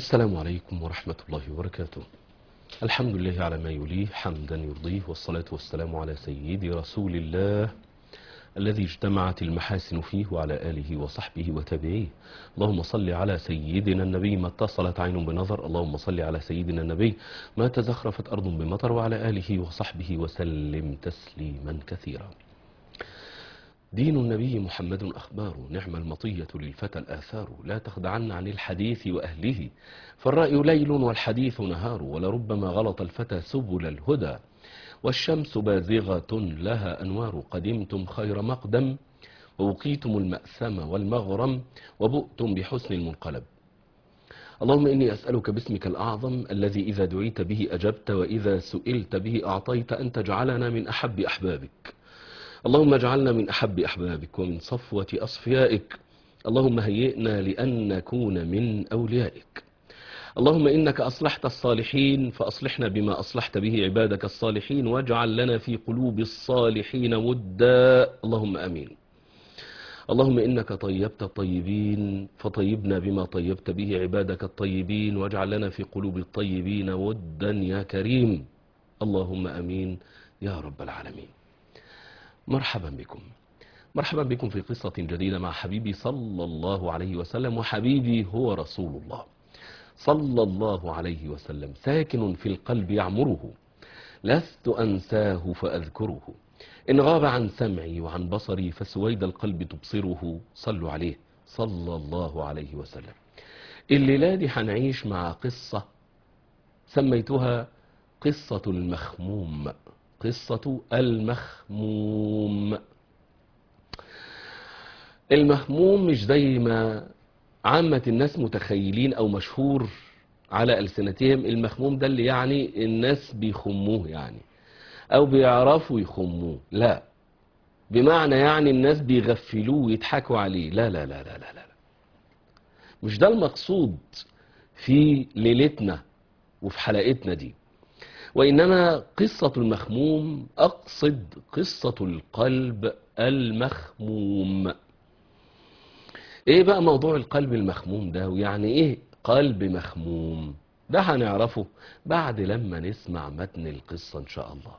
السلام عليكم ورحمة الله وبركاته الحمد لله على ما يليه حمدا يرضيه والصلاة والسلام على سيد رسول الله الذي اجتمعت المحاسن فيه وعلى آله وصحبه وتابعيه اللهم صل على سيدنا النبي ما اتصلت عين بنظر اللهم صل على سيدنا النبي ما تزخرفت أرض بمطر وعلى آله وصحبه وسلم تسليما كثيرا دين النبي محمد أخبار نعم المطية للفتى الآثار لا تخدعن عن الحديث وأهله فالرأي ليل والحديث نهار ولربما غلط الفتى سبل الهدى والشمس بازغة لها أنوار قدمتم خير مقدم ووقيتم المأثم والمغرم وبؤتم بحسن المنقلب اللهم إني أسألك باسمك الأعظم الذي إذا دعيت به أجبت وإذا سئلت به أعطيت أن تجعلنا من أحب أحبابك اللهم اجعلنا من أحب أحبابك ومن صفوة أصفيائك اللهم هيئنا لأن نكون من أوليائك اللهم إنك أصلحت الصالحين فأصلحنا بما أصلحت به عبادك الصالحين واجعل لنا في قلوب الصالحين ودا اللهم أمين اللهم إنك طيبت الطيبين فطيبنا بما طيبت به عبادك الطيبين واجعل لنا في قلوب الطيبين ودا يا كريم اللهم أمين يا رب العالمين مرحبا بكم مرحبا بكم في قصة جديدة مع حبيبي صلى الله عليه وسلم وحبيبي هو رسول الله صلى الله عليه وسلم ساكن في القلب يعمره لست أنساه فأذكره إن غاب عن سمعي وعن بصري فسويد القلب تبصره صلوا عليه صلى الله عليه وسلم الليلة دي هنعيش مع قصة سميتها قصة المخموم قصة المخموم المخموم مش زي ما عامة الناس متخيلين أو مشهور على ألسنتهم المخموم ده اللي يعني الناس بيخموه يعني أو بيعرفوا يخموه لا بمعنى يعني الناس بيغفلوه ويضحكوا عليه لا لا لا لا لا لا مش ده المقصود في ليلتنا وفي حلقتنا دي وإنما قصة المخموم أقصد قصة القلب المخموم إيه بقى موضوع القلب المخموم ده ويعني إيه قلب مخموم ده هنعرفه بعد لما نسمع متن القصة إن شاء الله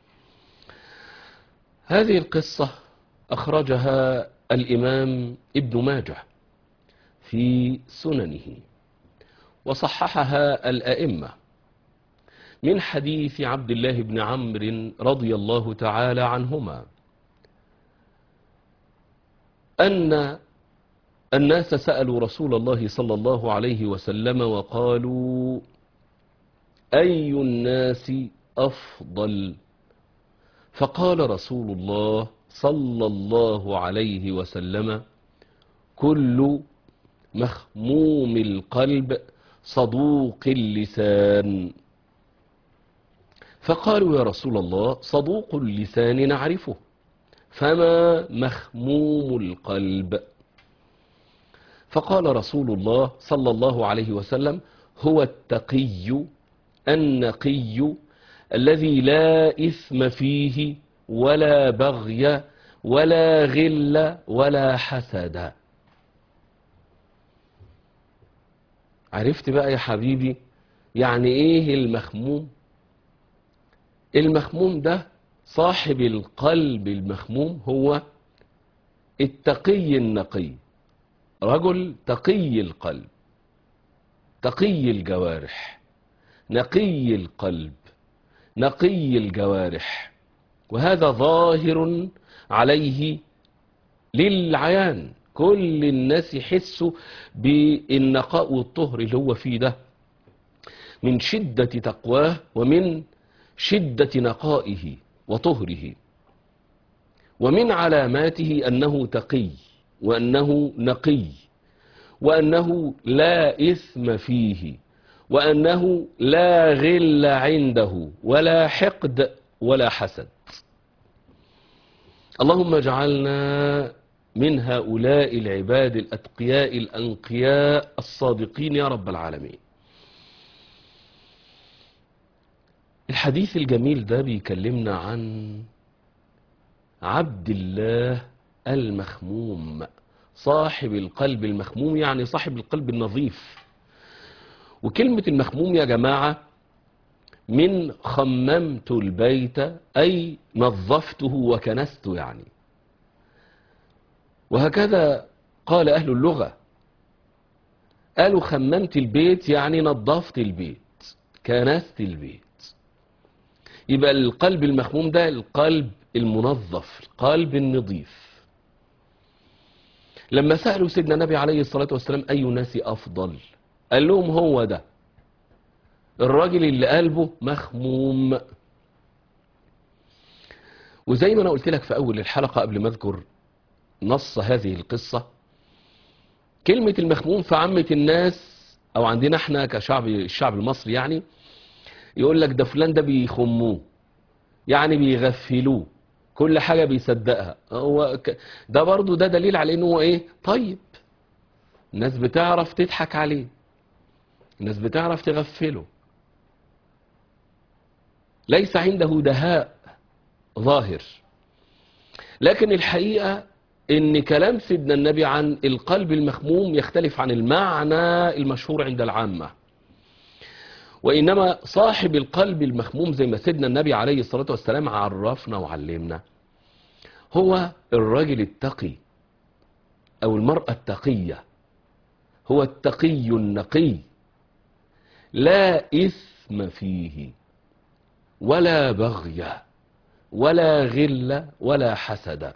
هذه القصة أخرجها الإمام ابن ماجه في سننه وصححها الأئمة من حديث عبد الله بن عمرو رضي الله تعالى عنهما أن الناس سألوا رسول الله صلى الله عليه وسلم وقالوا أي الناس أفضل فقال رسول الله صلى الله عليه وسلم كل مخموم القلب صدوق اللسان فقالوا يا رسول الله صدوق اللسان نعرفه فما مخموم القلب فقال رسول الله صلى الله عليه وسلم هو التقي النقي الذي لا إثم فيه ولا بغي ولا غل ولا حسد عرفت بقى يا حبيبي يعني ايه المخموم المخموم ده صاحب القلب المخموم هو التقي النقي رجل تقي القلب تقي الجوارح نقي القلب نقي الجوارح وهذا ظاهر عليه للعيان كل الناس يحسوا بالنقاء والطهر اللي هو فيه ده من شدة تقواه ومن شدة نقائه وطهره ومن علاماته أنه تقي وأنه نقي وأنه لا إثم فيه وأنه لا غل عنده ولا حقد ولا حسد اللهم اجعلنا من هؤلاء العباد الأتقياء الأنقياء الصادقين يا رب العالمين الحديث الجميل ده بيكلمنا عن عبد الله المخموم صاحب القلب المخموم يعني صاحب القلب النظيف وكلمة المخموم يا جماعة من خممت البيت أي نظفته وكنسته يعني وهكذا قال أهل اللغة قالوا خممت البيت يعني نظفت البيت كنست البيت يبقى القلب المخموم ده القلب المنظف القلب النظيف لما سألوا سيدنا النبي عليه الصلاة والسلام أي الناس أفضل قال لهم هو ده الراجل اللي قلبه مخموم وزي ما أنا قلت لك في أول الحلقة قبل ما أذكر نص هذه القصة كلمة المخموم في عامة الناس أو عندنا احنا كشعب الشعب المصري يعني يقول لك ده فلان ده بيخموه يعني بيغفلوه كل حاجة بيصدقها هو ك... ده برضو ده دليل على انه هو ايه طيب الناس بتعرف تضحك عليه الناس بتعرف تغفله ليس عنده دهاء ظاهر لكن الحقيقة ان كلام سيدنا النبي عن القلب المخموم يختلف عن المعنى المشهور عند العامة وإنما صاحب القلب المخموم زي ما سيدنا النبي عليه الصلاة والسلام عرفنا وعلمنا هو الراجل التقي أو المرأة التقية هو التقي النقي لا إثم فيه ولا بغي ولا غل ولا حسد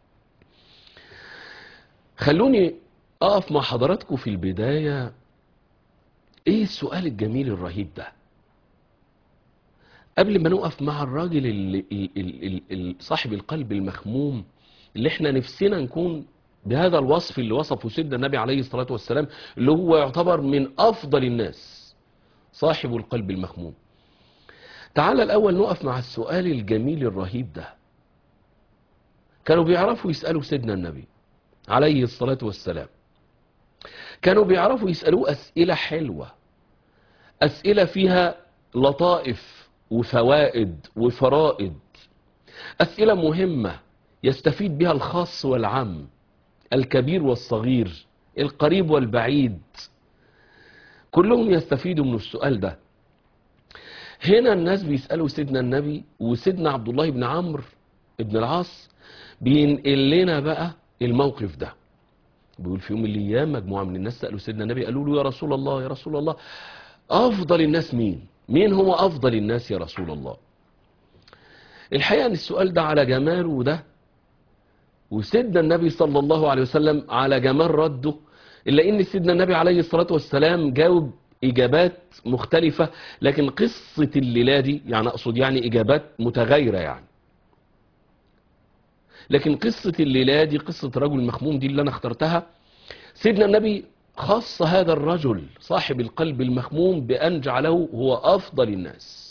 خلوني أقف مع حضراتكم في البداية ايه السؤال الجميل الرهيب ده قبل ما نقف مع الراجل اللي اللي اللي صاحب القلب المخموم اللي احنا نفسنا نكون بهذا الوصف اللي وصفه سيدنا النبي عليه الصلاة والسلام اللي هو يعتبر من أفضل الناس صاحب القلب المخموم تعال الأول نقف مع السؤال الجميل الرهيب ده كانوا بيعرفوا يسألوا سيدنا النبي عليه الصلاة والسلام كانوا بيعرفوا يسألوه أسئلة حلوة أسئلة فيها لطائف وفوائد وفرائد أسئلة مهمة يستفيد بها الخاص والعام الكبير والصغير القريب والبعيد كلهم يستفيدوا من السؤال ده هنا الناس بيسألوا سيدنا النبي وسيدنا عبد الله بن عمرو بن العاص بينقل لنا بقى الموقف ده بيقول في يوم من الايام مجموعه من الناس سالوا سيدنا النبي قالوا له يا رسول الله يا رسول الله افضل الناس مين مين هو افضل الناس يا رسول الله الحقيقه ان السؤال ده على جماله ده وسيدنا النبي صلى الله عليه وسلم على جمال رده الا ان سيدنا النبي عليه الصلاه والسلام جاوب اجابات مختلفه لكن قصه الليله دي يعني اقصد يعني اجابات متغايره يعني لكن قصة الليلة دي قصة رجل مخموم دي اللي أنا اخترتها سيدنا النبي خص هذا الرجل صاحب القلب المخموم بأن جعله هو أفضل الناس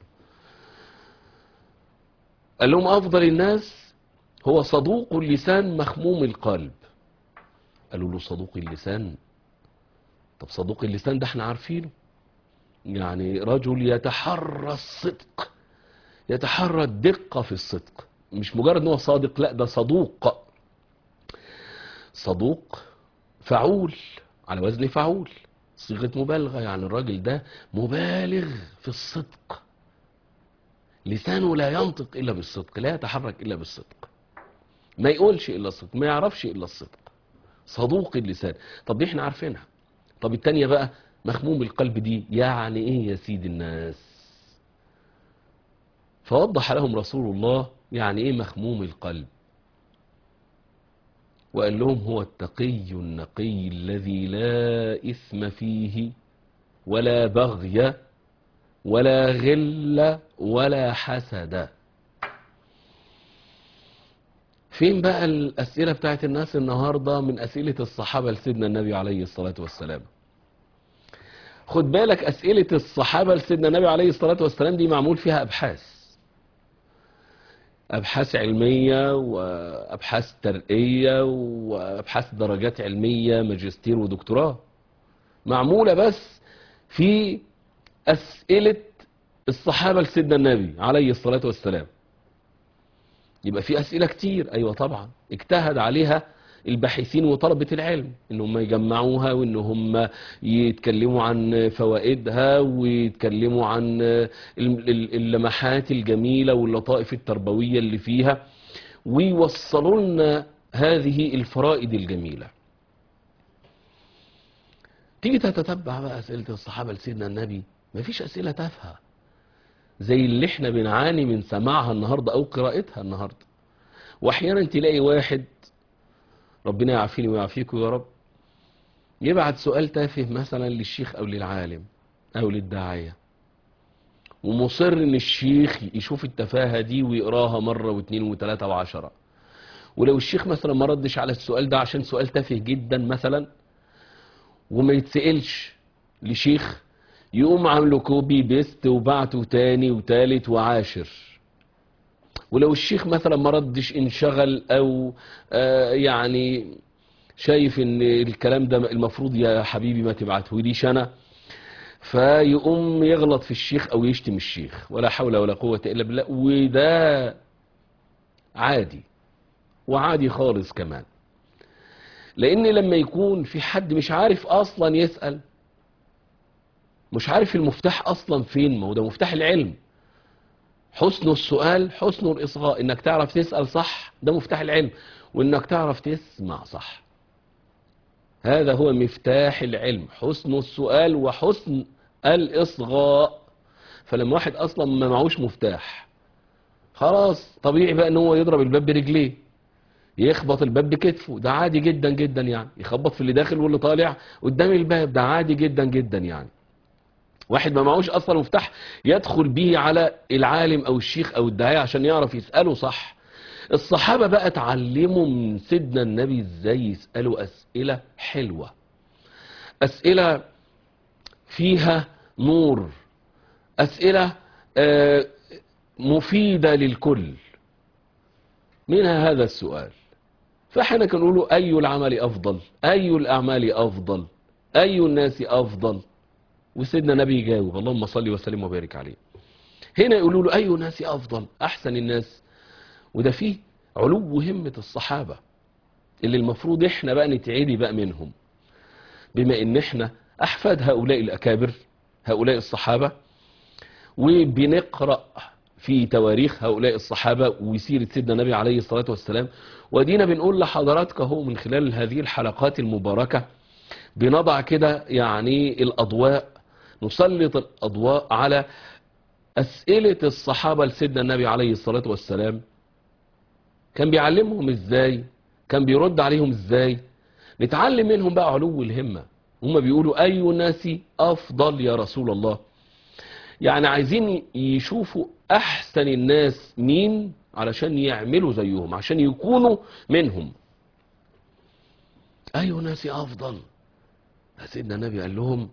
قال لهم أفضل الناس هو صدوق اللسان مخموم القلب قالوا له صدوق اللسان طب صدوق اللسان ده احنا عارفينه يعني رجل يتحرى الصدق يتحرى الدقة في الصدق مش مجرد ان هو صادق لا ده صدوق صدوق فعول على وزن فعول صيغة مبالغة يعني الراجل ده مبالغ في الصدق لسانه لا ينطق إلا بالصدق لا يتحرك إلا بالصدق ما يقولش إلا الصدق ما يعرفش إلا الصدق صدوق اللسان طب دي احنا عارفينها طب التانية بقى مخموم القلب دي يعني ايه يا سيد الناس فوضح لهم رسول الله يعني ايه مخموم القلب وقال لهم هو التقي النقي الذي لا إثم فيه ولا بغي ولا غل ولا حسد فين بقى الأسئلة بتاعت الناس النهاردة من أسئلة الصحابة لسيدنا النبي عليه الصلاة والسلام خد بالك أسئلة الصحابة لسيدنا النبي عليه الصلاة والسلام دي معمول فيها أبحاث أبحاث علمية وأبحاث ترقية وأبحاث درجات علمية ماجستير ودكتوراه معمولة بس في أسئلة الصحابة لسيدنا النبي عليه الصلاة والسلام يبقى في أسئلة كتير أيوة طبعا اجتهد عليها الباحثين وطلبة العلم ان هم يجمعوها وان هم يتكلموا عن فوائدها ويتكلموا عن ال- ال- اللمحات الجميلة واللطائف التربوية اللي فيها ويوصلوا لنا هذه الفرائد الجميلة تيجي تتتبع بقى أسئلة الصحابة لسيدنا النبي مفيش أسئلة تافهة زي اللي احنا بنعاني من سماعها النهاردة أو قراءتها النهاردة وأحيانا تلاقي واحد ربنا يعافيني ويعافيكم يا رب يبعت سؤال تافه مثلا للشيخ أو للعالم أو للداعية ومصر ان الشيخ يشوف التفاهة دي ويقراها مرة واثنين وثلاثة وعشرة ولو الشيخ مثلا ما ردش على السؤال ده عشان سؤال تافه جدا مثلا وما يتسألش لشيخ يقوم عامله كوبي بيست وبعته تاني وتالت وعاشر ولو الشيخ مثلا ما ردش انشغل او آه يعني شايف ان الكلام ده المفروض يا حبيبي ما تبعته ليش انا فيقوم يغلط في الشيخ او يشتم الشيخ ولا حول ولا قوة الا بالله وده عادي وعادي خالص كمان لان لما يكون في حد مش عارف اصلا يسأل مش عارف المفتاح اصلا فين ما هو ده مفتاح العلم حسن السؤال حسن الاصغاء انك تعرف تسأل صح ده مفتاح العلم وانك تعرف تسمع صح هذا هو مفتاح العلم حسن السؤال وحسن الاصغاء فلما واحد اصلا ما معهوش مفتاح خلاص طبيعي بقى ان هو يضرب الباب برجليه يخبط الباب بكتفه ده عادي جدا جدا يعني يخبط في اللي داخل واللي طالع قدام الباب ده عادي جدا جدا يعني واحد ما معهوش اصلا مفتاح يدخل به على العالم او الشيخ او الداعية عشان يعرف يسأله صح الصحابة بقى اتعلموا من سيدنا النبي ازاي يسألوا اسئلة حلوة اسئلة فيها نور اسئلة آه، مفيدة للكل منها هذا السؤال فاحنا كان نقول اي العمل افضل اي الاعمال افضل اي الناس افضل وسيدنا النبي يجاوب اللهم صل وسلم وبارك عليه هنا يقولوا له اي الناس افضل احسن الناس وده فيه علو همة الصحابة اللي المفروض احنا بقى نتعدي بقى منهم بما ان احنا احفاد هؤلاء الاكابر هؤلاء الصحابة وبنقرأ في تواريخ هؤلاء الصحابة وسيرة سيدنا النبي عليه الصلاة والسلام ودينا بنقول لحضراتك اهو من خلال هذه الحلقات المباركة بنضع كده يعني الأضواء نسلط الأضواء على أسئلة الصحابة لسيدنا النبي عليه الصلاة والسلام كان بيعلمهم ازاي كان بيرد عليهم ازاي نتعلم منهم بقى علو الهمة هم بيقولوا أي الناس أفضل يا رسول الله يعني عايزين يشوفوا أحسن الناس مين علشان يعملوا زيهم عشان يكونوا منهم أي ناس أفضل سيدنا النبي قال لهم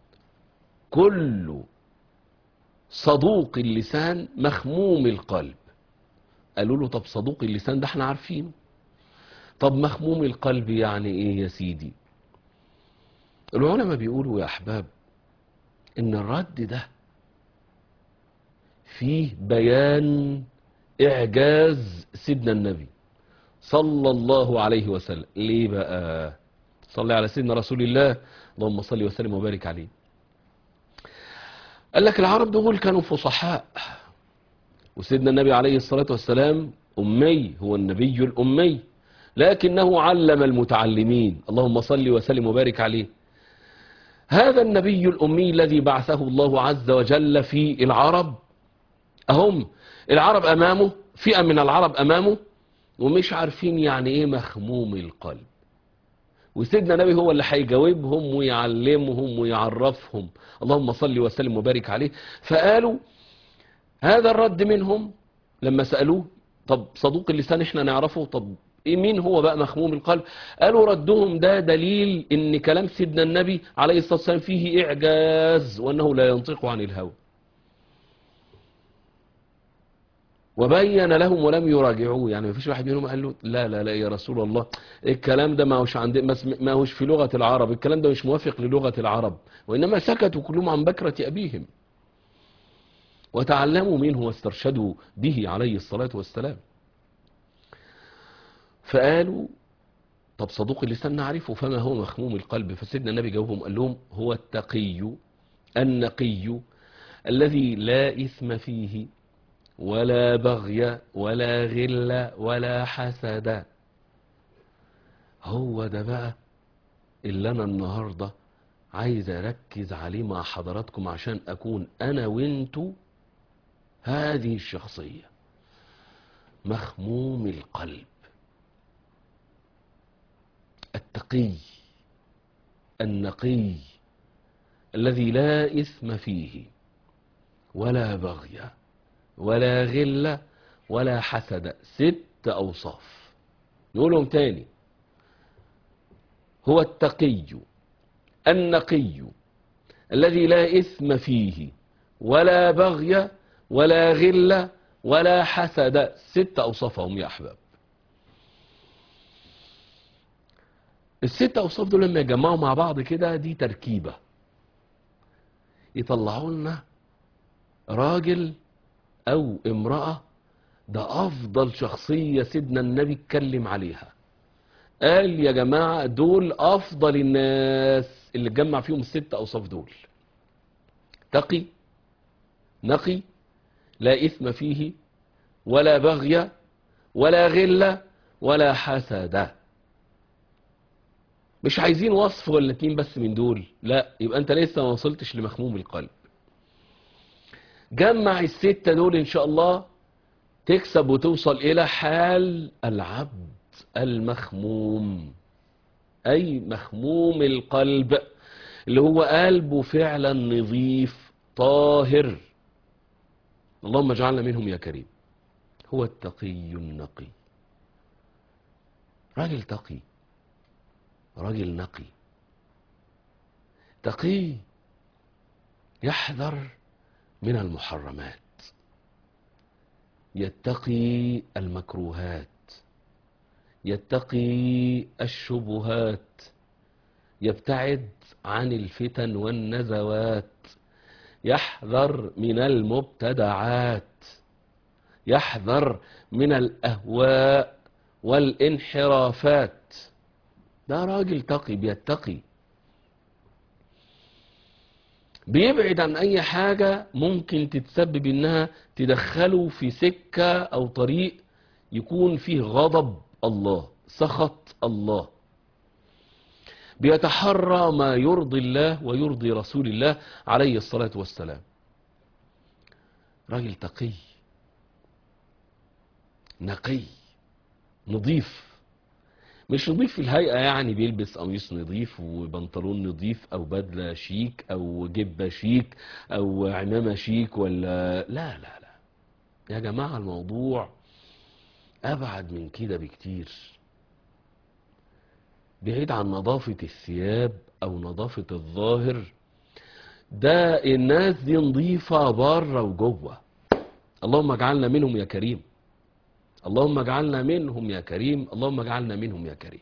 كل صدوق اللسان مخموم القلب قالوا له طب صدوق اللسان ده احنا عارفينه طب مخموم القلب يعني ايه يا سيدي العلماء بيقولوا يا احباب ان الرد ده فيه بيان اعجاز سيدنا النبي صلى الله عليه وسلم ليه بقى صلي على سيدنا رسول الله اللهم صل وسلم وبارك عليه قال لك العرب دول كانوا فصحاء وسيدنا النبي عليه الصلاة والسلام أمي هو النبي الأمي لكنه علم المتعلمين اللهم صل وسلم وبارك عليه هذا النبي الأمي الذي بعثه الله عز وجل في العرب أهم العرب أمامه فئة من العرب أمامه ومش عارفين يعني إيه مخموم القلب وسيدنا النبي هو اللي هيجاوبهم ويعلمهم ويعرفهم اللهم صل وسلم وبارك عليه فقالوا هذا الرد منهم لما سألوه طب صدوق اللسان احنا نعرفه طب إيه مين هو بقى مخموم القلب قالوا ردهم ده دليل ان كلام سيدنا النبي عليه الصلاة والسلام فيه اعجاز وانه لا ينطق عن الهوى وبين لهم ولم يراجعوه يعني ما فيش واحد منهم قال له لا لا لا يا رسول الله الكلام ده ما هوش عند ما هوش في لغة العرب الكلام ده مش موافق للغة العرب وإنما سكتوا كلهم عن بكرة أبيهم وتعلموا منه واسترشدوا به عليه الصلاة والسلام فقالوا طب صدوق اللسان نعرفه فما هو مخموم القلب فسيدنا النبي جاوبهم قال لهم هو التقي النقي الذي لا إثم فيه ولا بغي ولا غل ولا حسد هو ده بقى اللي أنا النهاردة عايز أركز عليه مع حضراتكم عشان أكون أنا وانتو هذه الشخصية مخموم القلب التقي النقي الذي لا إثم فيه ولا بغي ولا غل ولا حسد ست أوصاف نقولهم تاني هو التقي النقي الذي لا إثم فيه ولا بغي ولا غل ولا حسد ست أوصافهم يا أحباب الست أوصاف دول لما يجمعوا مع بعض كده دي تركيبة يطلعوا لنا راجل أو امرأة ده أفضل شخصية سيدنا النبي اتكلم عليها قال يا جماعة دول أفضل الناس اللي اتجمع فيهم الست أوصاف دول تقي نقي لا إثم فيه ولا بغي ولا غل ولا حسد مش عايزين وصف ولا اتنين بس من دول لا يبقى انت لسه ما وصلتش لمخموم القلب جمع الستة دول ان شاء الله تكسب وتوصل الى حال العبد المخموم اي مخموم القلب اللي هو قلبه فعلا نظيف طاهر اللهم اجعلنا منهم يا كريم هو التقي النقي راجل تقي راجل نقي تقي يحذر من المحرمات يتقي المكروهات يتقي الشبهات يبتعد عن الفتن والنزوات يحذر من المبتدعات يحذر من الأهواء والانحرافات ده راجل تقي بيتقي بيبعد عن اي حاجة ممكن تتسبب انها تدخله في سكة او طريق يكون فيه غضب الله سخط الله بيتحرى ما يرضي الله ويرضي رسول الله عليه الصلاة والسلام راجل تقي نقي نظيف مش نضيف في الهيئة يعني بيلبس قميص نضيف وبنطلون نضيف أو بدلة شيك أو جبة شيك أو عمامة شيك ولا لا لا لا يا جماعة الموضوع أبعد من كده بكتير بعيد عن نظافة الثياب أو نظافة الظاهر ده الناس دي نظيفة بره وجوه اللهم اجعلنا منهم يا كريم اللهم اجعلنا منهم يا كريم اللهم اجعلنا منهم يا كريم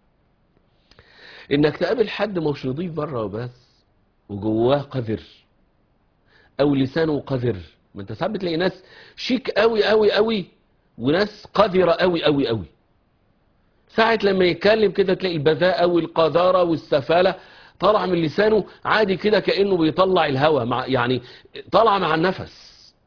انك تقابل حد مش نضيف بره وبس وجواه قذر او لسانه قذر ما انت ساعات بتلاقي ناس شيك قوي قوي قوي وناس قذرة قوي قوي قوي ساعة لما يتكلم كده تلاقي البذاءة والقذارة والسفالة طالع من لسانه عادي كده كأنه بيطلع الهواء مع يعني طالع مع النفس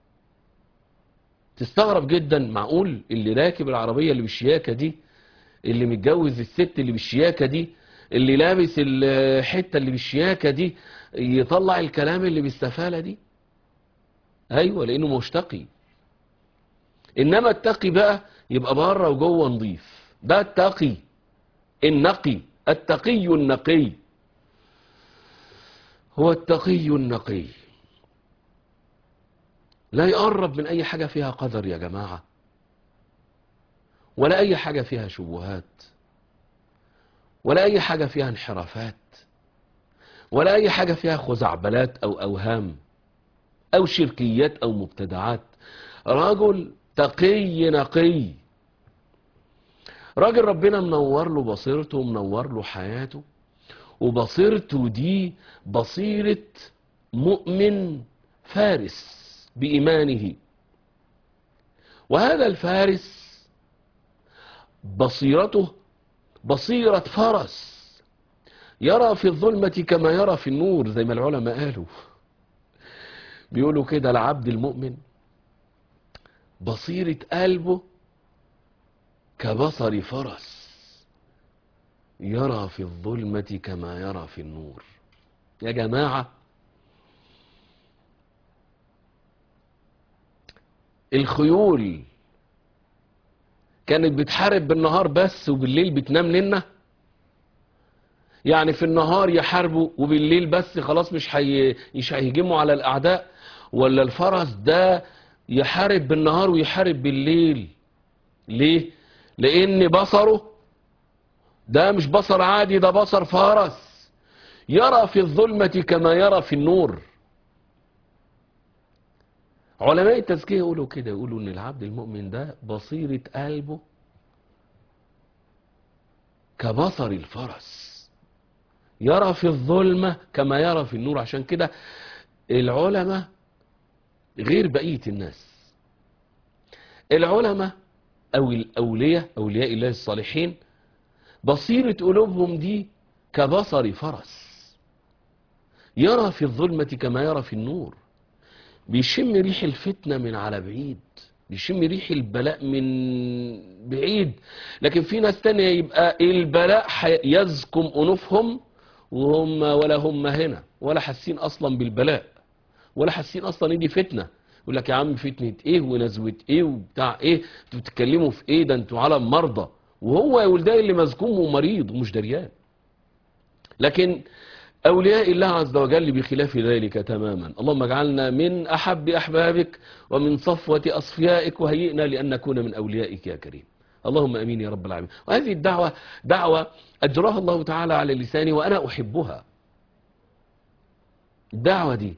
تستغرب جدا معقول اللي راكب العربية اللي بالشياكة دي اللي متجوز الست اللي بالشياكة دي اللي لابس الحتة اللي بالشياكة دي يطلع الكلام اللي بالسفالة دي ايوه لانه مشتقي انما التقي بقى يبقى بره وجوه نظيف ده التقي النقي التقي النقي هو التقي النقي لا يقرب من أي حاجة فيها قدر يا جماعة ولا أي حاجة فيها شبهات ولا أي حاجة فيها انحرافات ولا أي حاجة فيها خزعبلات أو أوهام أو شركيات أو مبتدعات رجل تقي نقي راجل ربنا منور له بصيرته ومنور له حياته وبصيرته دي بصيرة مؤمن فارس بإيمانه وهذا الفارس بصيرته بصيرة فرس يرى في الظلمة كما يرى في النور زي ما العلماء قالوا بيقولوا كده العبد المؤمن بصيرة قلبه كبصر فرس يرى في الظلمة كما يرى في النور يا جماعة الخيول كانت بتحارب بالنهار بس وبالليل بتنام لنا يعني في النهار يحاربوا وبالليل بس خلاص مش حي... مش هيهجموا على الأعداء ولا الفرس ده يحارب بالنهار ويحارب بالليل ليه لأن بصره ده مش بصر عادي ده بصر فرس يرى في الظلمة كما يرى في النور علماء التزكية يقولوا كده يقولوا ان العبد المؤمن ده بصيرة قلبه كبصر الفرس يرى في الظلمة كما يرى في النور عشان كده العلماء غير بقية الناس العلماء او الاولياء اولياء الله الصالحين بصيرة قلوبهم دي كبصر فرس يرى في الظلمة كما يرى في النور بيشم ريح الفتنة من على بعيد بيشم ريح البلاء من بعيد لكن في ناس تانية يبقى البلاء يزكم أنوفهم وهم ولا هم هنا ولا حاسين أصلا بالبلاء ولا حاسين أصلا إن دي فتنة يقول لك يا عم فتنة إيه ونزوة إيه وبتاع إيه انتوا بتتكلموا في إيه ده انتوا على مرضى وهو يا ولدان اللي مزكوم ومريض ومش دريان لكن أولياء الله عز وجل بخلاف ذلك تماما اللهم اجعلنا من أحب أحبابك ومن صفوة أصفيائك وهيئنا لأن نكون من أوليائك يا كريم اللهم أمين يا رب العالمين وهذه الدعوة دعوة أجراها الله تعالى على لساني وأنا أحبها الدعوة دي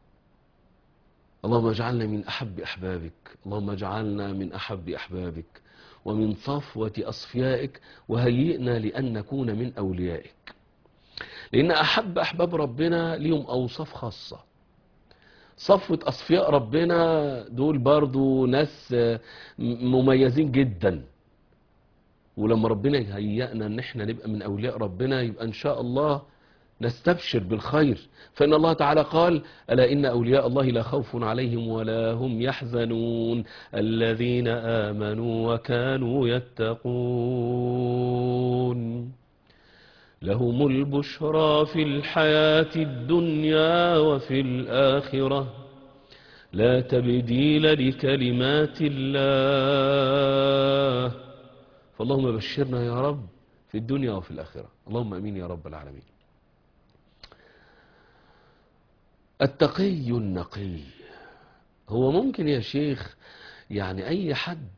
اللهم اجعلنا من أحب أحبابك اللهم اجعلنا من أحب أحبابك ومن صفوة أصفيائك وهيئنا لأن نكون من أوليائك لأن أحب أحباب ربنا ليهم أوصاف خاصة صفوة أصفياء ربنا دول برضو ناس مميزين جدا ولما ربنا يهيئنا ان احنا نبقى من أولياء ربنا يبقى إن شاء الله نستبشر بالخير فإن الله تعالى قال ألا إن أولياء الله لا خوف عليهم ولا هم يحزنون الذين آمنوا وكانوا يتقون لهم البشرى في الحياة الدنيا وفي الآخرة لا تبديل لكلمات الله فاللهم بشرنا يا رب في الدنيا وفي الآخرة اللهم أمين يا رب العالمين التقي النقي هو ممكن يا شيخ يعني أي حد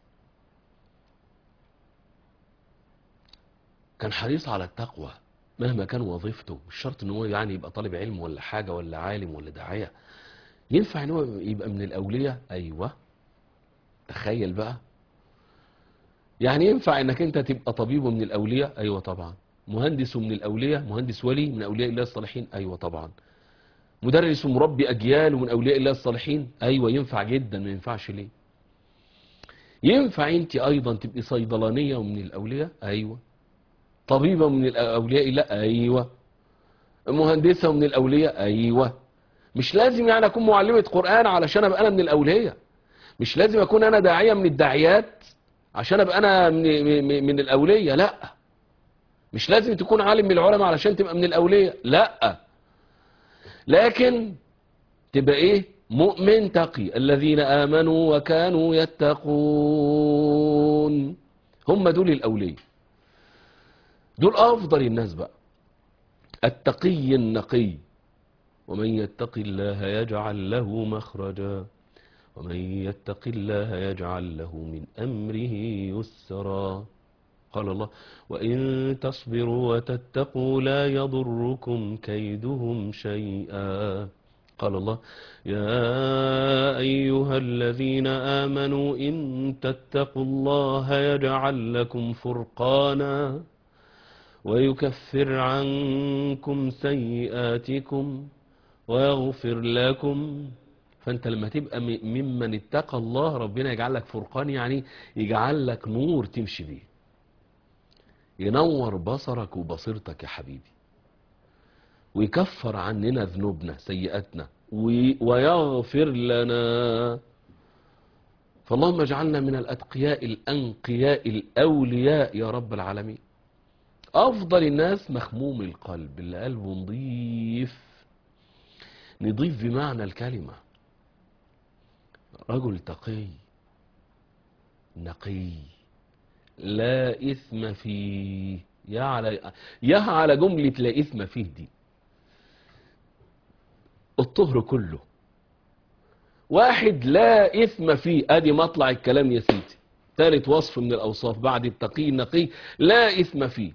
كان حريص على التقوى مهما كان وظيفته مش شرط ان هو يعني يبقى طالب علم ولا حاجة ولا عالم ولا داعية ينفع ان هو يبقى من الاولياء ايوه تخيل بقى يعني ينفع انك انت تبقى طبيب من الاولياء ايوه طبعا مهندس من الاولياء مهندس ولي من اولياء الله الصالحين ايوه طبعا مدرس ومربي اجيال ومن اولياء الله الصالحين ايوه ينفع جدا ما ينفعش ليه ينفع انت ايضا تبقي صيدلانية ومن الاولياء ايوه طبيبة من الأولياء لا أيوة مهندسة من الأولياء أيوة مش لازم يعني أكون معلمة قرآن علشان أبقى أنا من الأولياء مش لازم أكون أنا داعية من الداعيات عشان أبقى أنا من, من, من الأولياء لا مش لازم تكون عالم من العلماء علشان تبقى من الأولياء لا لكن تبقى إيه مؤمن تقي الذين آمنوا وكانوا يتقون هم دول الأولياء دول أفضل الناس بقى التقي النقي ومن يتق الله يجعل له مخرجا ومن يتق الله يجعل له من أمره يسرا قال الله وإن تصبروا وتتقوا لا يضركم كيدهم شيئا قال الله يا أيها الذين آمنوا إن تتقوا الله يجعل لكم فرقانا ويكفر عنكم سيئاتكم ويغفر لكم فانت لما تبقى ممن اتقى الله ربنا يجعل لك فرقان يعني يجعل لك نور تمشي بيه ينور بصرك وبصيرتك يا حبيبي ويكفر عننا ذنوبنا سيئاتنا وي- ويغفر لنا فاللهم اجعلنا من الأتقياء الأنقياء الأولياء يا رب العالمين أفضل الناس مخموم القلب اللي قلبه نضيف نضيف بمعنى الكلمة رجل تقي نقي لا إثم فيه يا على يا على جملة لا إثم فيه دي الطهر كله واحد لا إثم فيه أدي مطلع الكلام يا سيدي ثالث وصف من الأوصاف بعد التقي النقي لا إثم فيه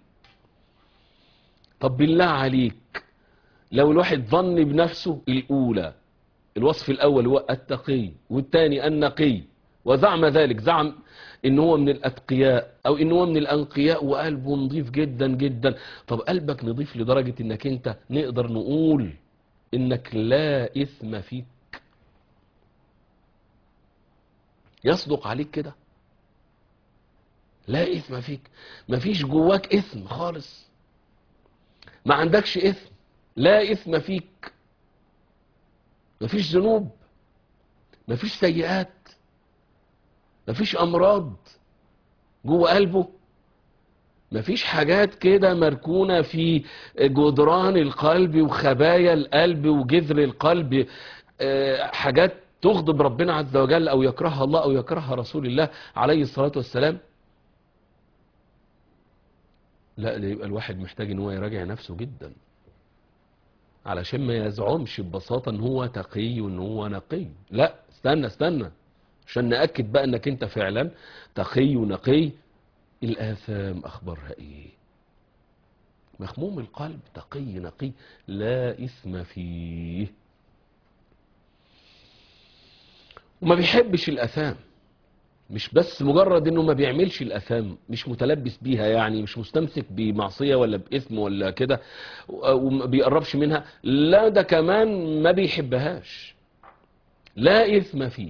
طب بالله عليك لو الواحد ظن بنفسه الأولى الوصف الأول هو التقي والثاني النقي وزعم ذلك زعم ان هو من الاتقياء او ان هو من الانقياء وقلبه نظيف جدا جدا طب قلبك نظيف لدرجة انك انت نقدر نقول انك لا اثم فيك يصدق عليك كده لا اثم فيك مفيش جواك اثم خالص ما عندكش اثم لا اثم فيك مفيش ذنوب مفيش سيئات مفيش امراض جوه قلبه مفيش حاجات كده مركونة في جدران القلب وخبايا القلب وجذر القلب آه، حاجات تغضب ربنا عز وجل او يكرهها الله او يكرهها رسول الله عليه الصلاة والسلام لا ده يبقى الواحد محتاج ان هو يراجع نفسه جدا علشان ما يزعمش ببساطة ان هو تقي وان هو نقي لا استنى استنى عشان نأكد بقى انك انت فعلا تقي ونقي الآثام أخبارها إيه مخموم القلب تقي نقي لا إثم فيه وما بيحبش الأثام مش بس مجرد انه ما بيعملش الاثام مش متلبس بيها يعني مش مستمسك بمعصية ولا باسم ولا كده وما بيقربش منها لا ده كمان ما بيحبهاش لا اثم فيه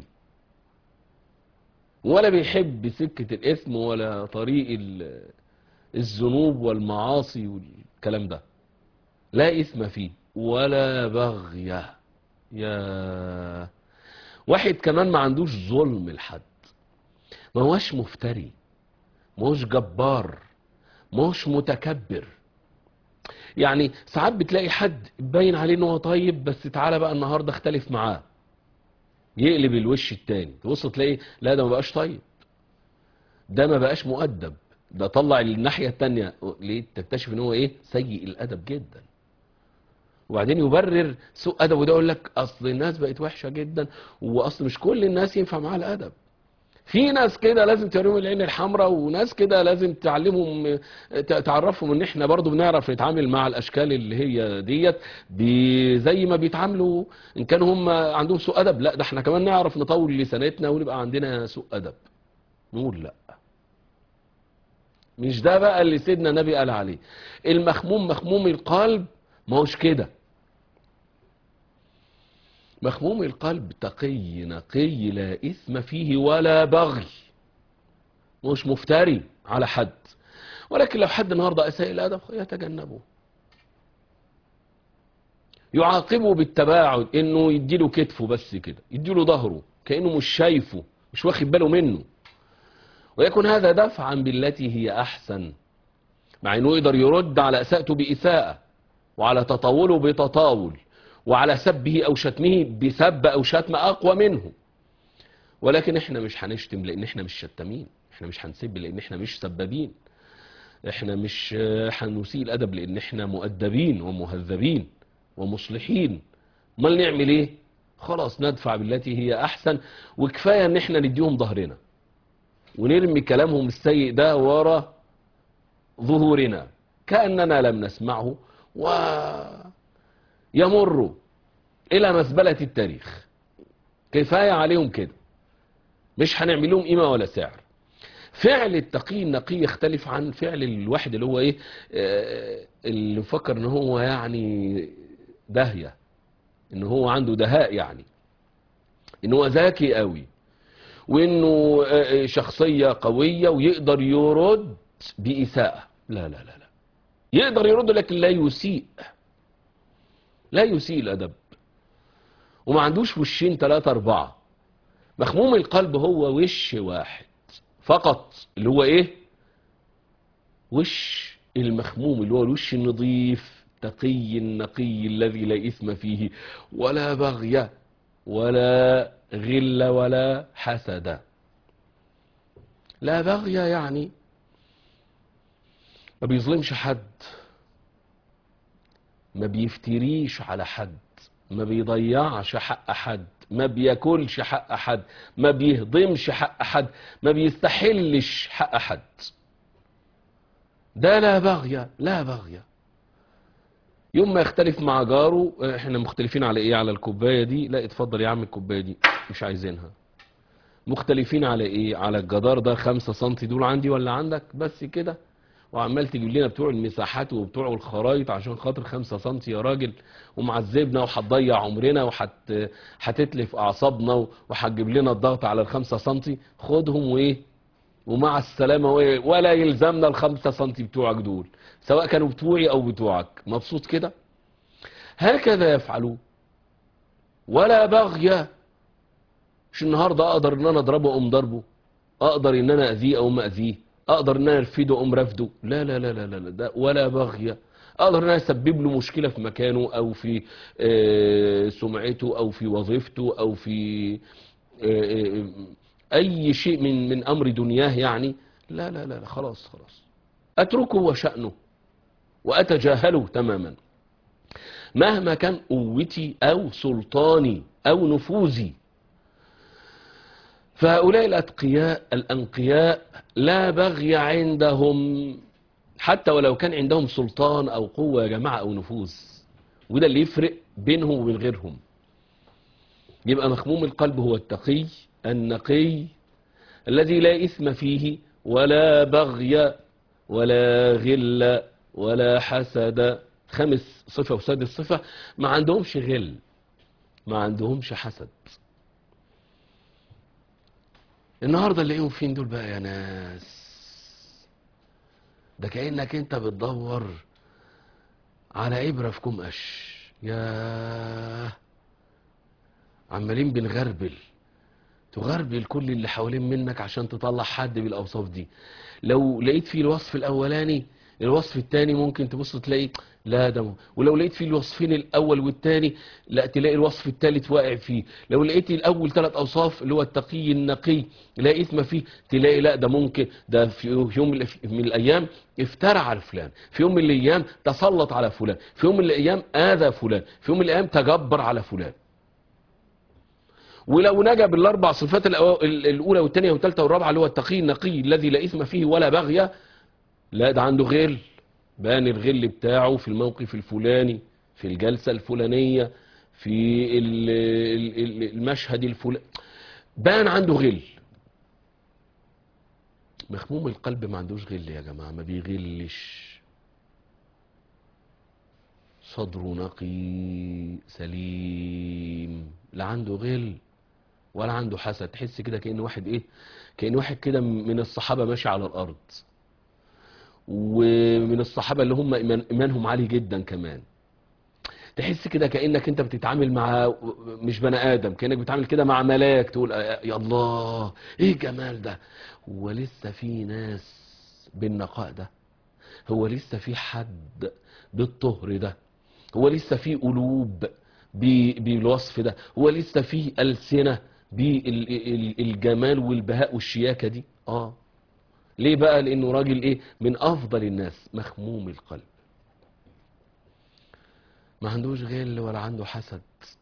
ولا بيحب سكة الإثم ولا طريق ال- الذنوب والمعاصي والكلام ده لا إثم فيه ولا بغي يا واحد كمان ما عندوش ظلم لحد ما هوش مفتري ما هوش جبار ما هوش متكبر يعني ساعات بتلاقي حد باين عليه ان هو طيب بس تعالى بقى النهارده اختلف معاه يقلب الوش التاني تبص تلاقي لا ده ما بقاش طيب ده ما بقاش مؤدب ده طلع الناحية التانية ليه تكتشف ان هو ايه سيء الادب جدا وبعدين يبرر سوء ادبه ده يقول لك اصل الناس بقت وحشة جدا واصل مش كل الناس ينفع معاها الادب في ناس كده لازم توريهم العين الحمراء وناس كده لازم تعلمهم ت- تعرفهم ان احنا برضو بنعرف نتعامل مع الاشكال اللي هي ديت ب- زي ما بيتعاملوا ان كانوا هم عندهم سوء ادب لا ده احنا كمان نعرف نطول لسانتنا ونبقى عندنا سوء ادب نقول لا مش ده بقى اللي سيدنا النبي قال عليه المخموم مخموم القلب ما هوش كده مخموم القلب تقي نقي لا إثم فيه ولا بغي مش مفتري على حد ولكن لو حد النهارده أساء الأدب يتجنبه يعاقبه بالتباعد انه يديله كتفه بس كده يديله ظهره كانه مش شايفه مش واخد باله منه ويكون هذا دفعا بالتي هي احسن مع انه يقدر يرد على اساءته باساءه وعلى تطاوله بتطاول وعلى سبه او شتمه بسب او شتم اقوى منه ولكن احنا مش هنشتم لان احنا مش شتامين احنا مش هنسب لان احنا مش سبابين احنا مش آه، هنسيء الادب لان احنا مؤدبين ومهذبين ومصلحين امال نعمل ايه خلاص ندفع بالتي هي احسن وكفايه ان احنا نديهم ظهرنا ونرمي كلامهم السيء ده ورا ظهورنا كاننا لم نسمعه ويمر الى مزبله التاريخ كفايه عليهم كده مش هنعمل لهم قيمه ولا سعر فعل التقي النقي يختلف عن فعل الواحد اللي هو ايه آه، اللي مفكر ان هو يعني داهية ان هو عنده دهاء يعني ان هو ذكي قوي وانه آه، شخصية قوية ويقدر يرد بإساءة لا لا لا لا يقدر يرد لكن لا يسيء لا يسيء الأدب وما عندوش وشين ثلاثة أربعة مخموم القلب هو وش واحد فقط اللي هو ايه وش المخموم اللي هو الوش النظيف تقي النقي الذي لا إثم فيه ولا بغي ولا غل ولا حسد لا بغي يعني ما بيظلمش حد ما بيفتريش على حد ما بيضيعش حق حد ما بياكلش حق حد ما بيهضمش حق حد ما بيستحلش حق حد ده لا بغي لا بغي يوم ما يختلف مع جاره احنا مختلفين على ايه على الكوبايه دي لا اتفضل يا عم الكوبايه دي مش عايزينها مختلفين على ايه على الجدار ده خمسة سنتي دول عندي ولا عندك بس كده وعمال تجيب لنا بتوع المساحات وبتوع الخرايط عشان خاطر خمسة سنتي يا راجل ومعذبنا وهتضيع عمرنا وحت هتتلف اعصابنا وهتجيب لنا الضغط على الخمسة سنتي خدهم وايه ومع السلامة وإيه؟ ولا يلزمنا الخمسة سنتي بتوعك دول سواء كانوا بتوعي او بتوعك مبسوط كده هكذا يفعلون ولا بغي مش النهارده اقدر ان انا اضربه او ضربه اقدر ان انا اذيه او ما اذيه اقدر ان انا ارفده او رفده لا لا لا لا لا ده ولا بغي اقدر ان انا اسبب له مشكله في مكانه او في آه، سمعته او في وظيفته او في آه، آه، اي شيء من من امر دنياه يعني لا لا لا, لا خلاص خلاص اتركه وشأنه واتجاهله تماما مهما كان قوتي او سلطاني او نفوذي فهؤلاء الأتقياء الأنقياء لا بغي عندهم حتى ولو كان عندهم سلطان أو قوة يا جماعة أو نفوذ وده اللي يفرق بينهم وبين غيرهم يبقى مخموم القلب هو التقي النقي الذي لا إثم فيه ولا بغي ولا غل ولا حسد خامس صفة وسادس صفة ما عندهمش غل ما عندهمش حسد النهارده نلاقيهم فين دول بقى يا ناس ده كأنك انت بتدور على ابره في كوم قش يا عمالين بنغربل تغربل كل اللي حوالين منك عشان تطلع حد بالاوصاف دي لو لقيت فيه الوصف الاولاني الوصف الثاني ممكن تبص تلاقي لا ده م- ولو لقيت فيه الوصفين الاول والثاني لا تلاقي الوصف الثالث واقع فيه لو لقيت الاول ثلاث اوصاف اللي هو التقي النقي لا اثم فيه تلاقي لا ده ممكن ده في يوم من الأف- من الايام افترى على فلان في يوم من الايام تسلط على فلان في يوم من الايام اذى فلان في يوم من الايام تجبر على فلان ولو نجا بالاربع صفات الأو- ال- الاولى والثانيه والثالثه والرابعه اللي هو التقي النقي الذي لا اثم فيه ولا بغي لا ده عنده غل بان الغل بتاعه في الموقف الفلاني في الجلسة الفلانية في ال- ال- ال- المشهد الفلاني بان عنده غل مخموم القلب ما عندوش غل يا جماعة ما بيغلش صدره نقي سليم لا عنده غل ولا عنده حسد تحس كده كأن واحد ايه كأن واحد كده من الصحابة ماشي على الأرض ومن الصحابة اللي هم إيمان إيمانهم عالي جدا كمان تحس كده كأنك انت بتتعامل مع مش بني آدم كأنك بتتعامل كده مع ملاك تقول يا الله ايه الجمال ده هو لسه في ناس بالنقاء ده هو لسه في حد بالطهر ده هو لسه في قلوب ب- بالوصف ده هو لسه في ألسنة بالجمال والبهاء والشياكة دي اه ليه بقى لانه راجل ايه من افضل الناس مخموم القلب ما عندوش غل ولا عنده حسد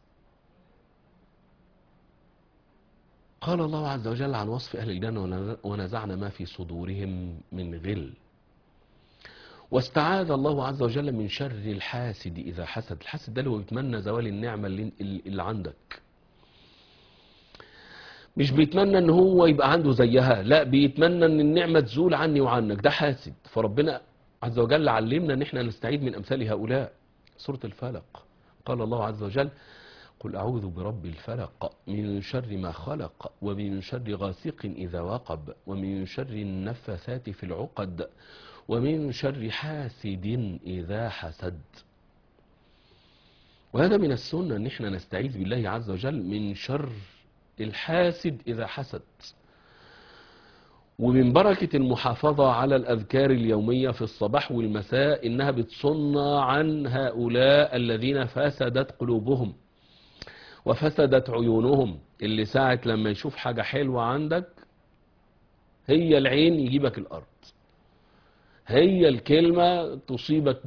قال الله عز وجل عن وصف اهل الجنه ون- ونزعنا ما في صدورهم من غل واستعاذ الله عز وجل من شر الحاسد اذا حسد الحاسد ده اللي هو بيتمنى زوال النعمه اللي, اللي عندك مش بيتمنى ان هو يبقى عنده زيها لا بيتمنى ان النعمة تزول عني وعنك ده حاسد فربنا عز وجل علمنا ان احنا نستعيد من امثال هؤلاء سورة الفلق قال الله عز وجل قل أعوذ برب الفلق من شر ما خلق ومن شر غاسق إذا وقب ومن شر النفثات في العقد ومن شر حاسد إذا حسد وهذا من السنة أن احنا نستعيذ بالله عز وجل من شر الحاسد إذا حسد ومن بركة المحافظة على الأذكار اليومية في الصباح والمساء إنها بتصنع عن هؤلاء الذين فسدت قلوبهم وفسدت عيونهم اللي ساعة لما يشوف حاجة حلوة عندك هي العين يجيبك الأرض هي الكلمة تصيبك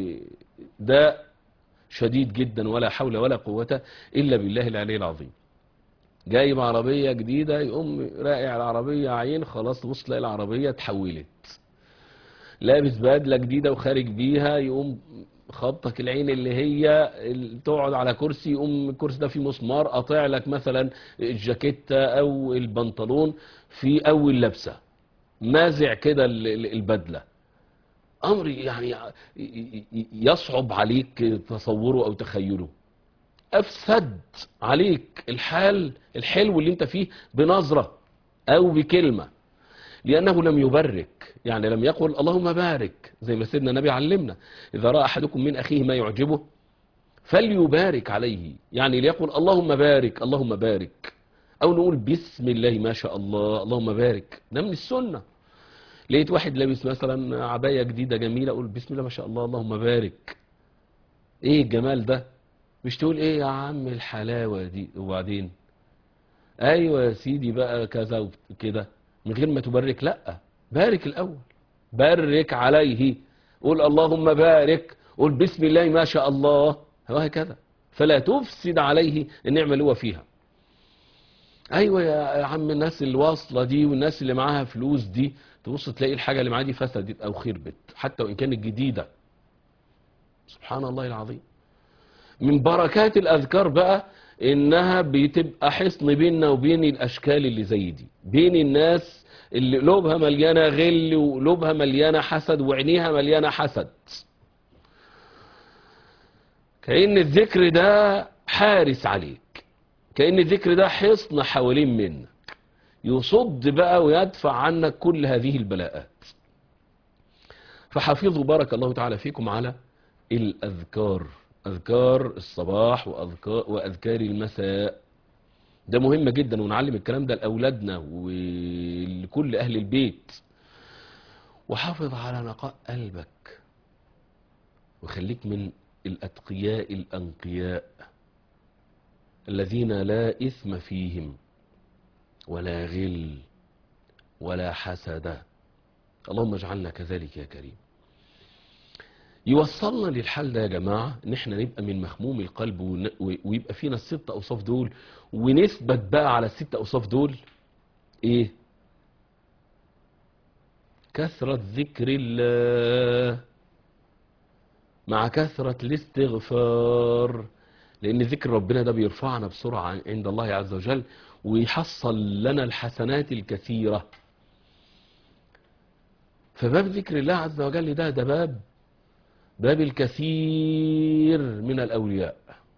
بداء شديد جدا ولا حول ولا قوة إلا بالله العلي العظيم جايب عربية جديدة يقوم راقع العربية عين خلاص تبص تلاقي العربية اتحولت لابس بدلة جديدة وخارج بيها يقوم خبطك العين اللي هي ال- تقعد على كرسي يقوم الكرسي ده فيه مسمار قاطع لك مثلا الجاكيتة او البنطلون في اول لبسة مازع كده ال- ال- البدلة امر يعني ي- ي- ي- يصعب عليك تصوره او تخيله افسد عليك الحال الحلو اللي انت فيه بنظرة او بكلمة لانه لم يبرك يعني لم يقل اللهم بارك زي ما سيدنا النبي علمنا اذا راى احدكم من اخيه ما يعجبه فليبارك عليه يعني ليقل اللهم بارك اللهم بارك او نقول بسم الله ما شاء الله اللهم بارك ده من السنه لقيت واحد لابس مثلا عبايه جديده جميله اقول بسم الله ما شاء الله اللهم بارك ايه الجمال ده مش تقول ايه يا عم الحلاوه دي وبعدين ايوه يا سيدي بقى كذا وكده من غير ما تبارك لا بارك الاول بارك عليه قول اللهم بارك قول بسم الله ما شاء الله وهكذا فلا تفسد عليه النعمه اللي هو فيها ايوه يا عم الناس اللي واصله دي والناس اللي معاها فلوس دي تبص تلاقي الحاجه اللي معاه دي فسدت او خربت حتى وان كانت جديده سبحان الله العظيم من بركات الاذكار بقى انها بتبقى حصن بيننا وبين الاشكال اللي زي دي بين الناس اللي قلوبها مليانه غل وقلوبها مليانه حسد وعينيها مليانه حسد كأن الذكر ده حارس عليك كأن الذكر ده حصن حوالين منك يصد بقى ويدفع عنك كل هذه البلاءات فحافظوا بارك الله تعالى فيكم على الأذكار أذكار الصباح وأذكار, وأذكار المساء ده مهم جدا ونعلم الكلام ده لأولادنا ولكل أهل البيت وحافظ على نقاء قلبك وخليك من الأتقياء الأنقياء الذين لا إثم فيهم ولا غل ولا حسد اللهم اجعلنا كذلك يا كريم يوصلنا للحال ده يا جماعة ان احنا نبقى من مخموم القلب ون- و- ويبقى فينا الست اوصاف دول ونثبت بقى على الست اوصاف دول ايه كثرة ذكر الله مع كثرة الاستغفار لأن ذكر ربنا ده بيرفعنا بسرعة عند الله عز وجل ويحصل لنا الحسنات الكثيرة فباب ذكر الله عز وجل ده ده باب باب الكثير من الأولياء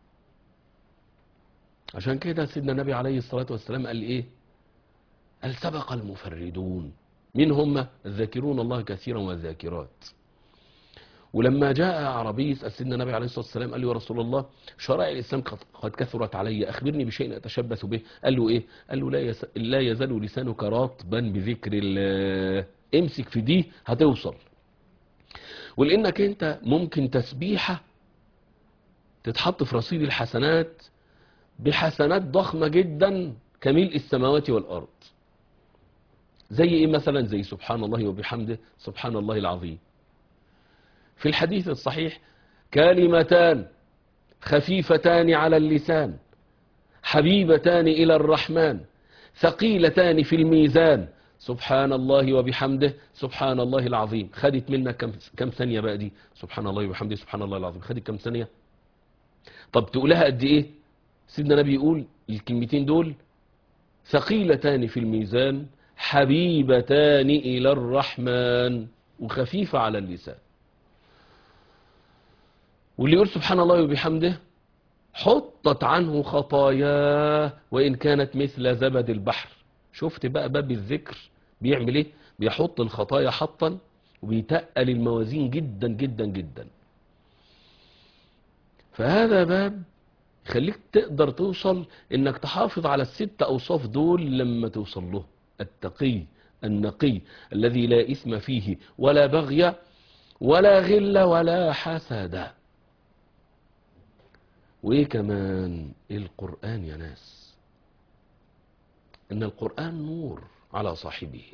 عشان كده سيدنا النبي عليه الصلاة والسلام قال إيه قال سبق المفردون من هم الذاكرون الله كثيرا والذاكرات ولما جاء عربي يسأل سيدنا النبي عليه الصلاة والسلام قال له يا رسول الله شرائع الإسلام قد- قد كثرت علي أخبرني بشيء أتشبث به قال له إيه قال له لا, يس... لا يزال لسانك رطبا بذكر الله امسك في دي هتوصل ولأنك أنت ممكن تسبيحة تتحط في رصيد الحسنات بحسنات ضخمة جدا كملء السماوات والأرض زي إيه مثلا زي سبحان الله وبحمده سبحان الله العظيم في الحديث الصحيح كلمتان خفيفتان على اللسان حبيبتان إلى الرحمن ثقيلتان في الميزان سبحان الله وبحمده سبحان الله العظيم خدت منك كم, كم ثانية بقى دي سبحان الله وبحمده سبحان الله العظيم خدت كم ثانية طب تقولها قد ايه سيدنا النبي يقول الكلمتين دول ثقيلتان في الميزان حبيبتان إلى الرحمن وخفيفة على اللسان واللي يقول سبحان الله وبحمده حطت عنه خطاياه وإن كانت مثل زبد البحر شفت بقى باب الذكر بيعمل ايه بيحط الخطايا حطا وبيتقل الموازين جدا جدا جدا فهذا باب يخليك تقدر توصل انك تحافظ على الست اوصاف دول لما توصل له التقي النقي الذي لا اثم فيه ولا بغي ولا غل ولا حسد وايه كمان القرآن يا ناس ان القرآن نور على صاحبه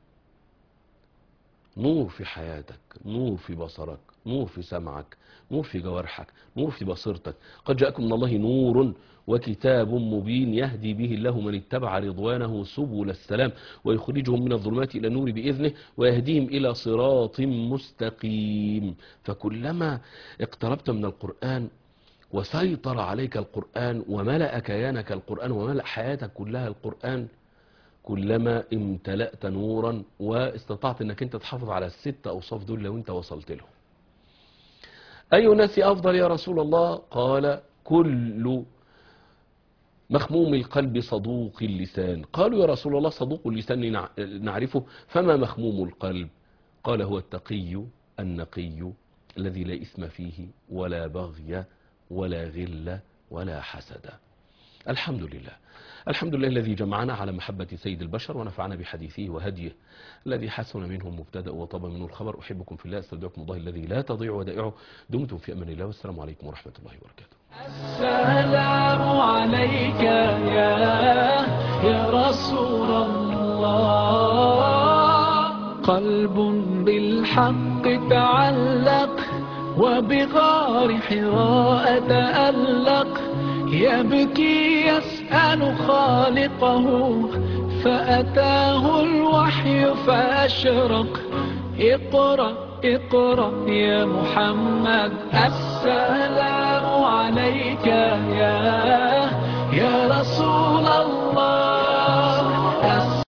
نور في حياتك نور في بصرك نور في سمعك نور في جوارحك نور في بصيرتك قد جاءكم من الله نور وكتاب مبين يهدي به الله من اتبع رضوانه سبل السلام ويخرجهم من الظلمات إلى النور بإذنه ويهديهم إلى صراط مستقيم فكلما اقتربت من القرآن وسيطر عليك القرآن وملأ كيانك القرآن وملأ حياتك كلها القرآن كلما امتلأت نورا واستطعت انك انت تحافظ على الست اوصاف دول لو انت وصلت لهم اي ناس افضل يا رسول الله قال كل مخموم القلب صدوق اللسان قالوا يا رسول الله صدوق اللسان نع- نعرفه فما مخموم القلب قال هو التقي النقي الذي لا إثم فيه ولا بغي ولا غل ولا حسد الحمد لله الحمد لله الذي جمعنا على محبة سيد البشر ونفعنا بحديثه وهديه الذي حسن منه المبتدأ وطاب منه الخبر أحبكم في الله استودعكم الله الذي لا تضيع ودائعه دمتم في أمان الله والسلام عليكم ورحمة الله وبركاته السلام عليك يا يا رسول الله قلب بالحق تعلق وبغار حراء تألق يبكي يسأل خالقه فأتاه الوحي فأشرق اقرأ اقرأ يا محمد السلام عليك يا يا رسول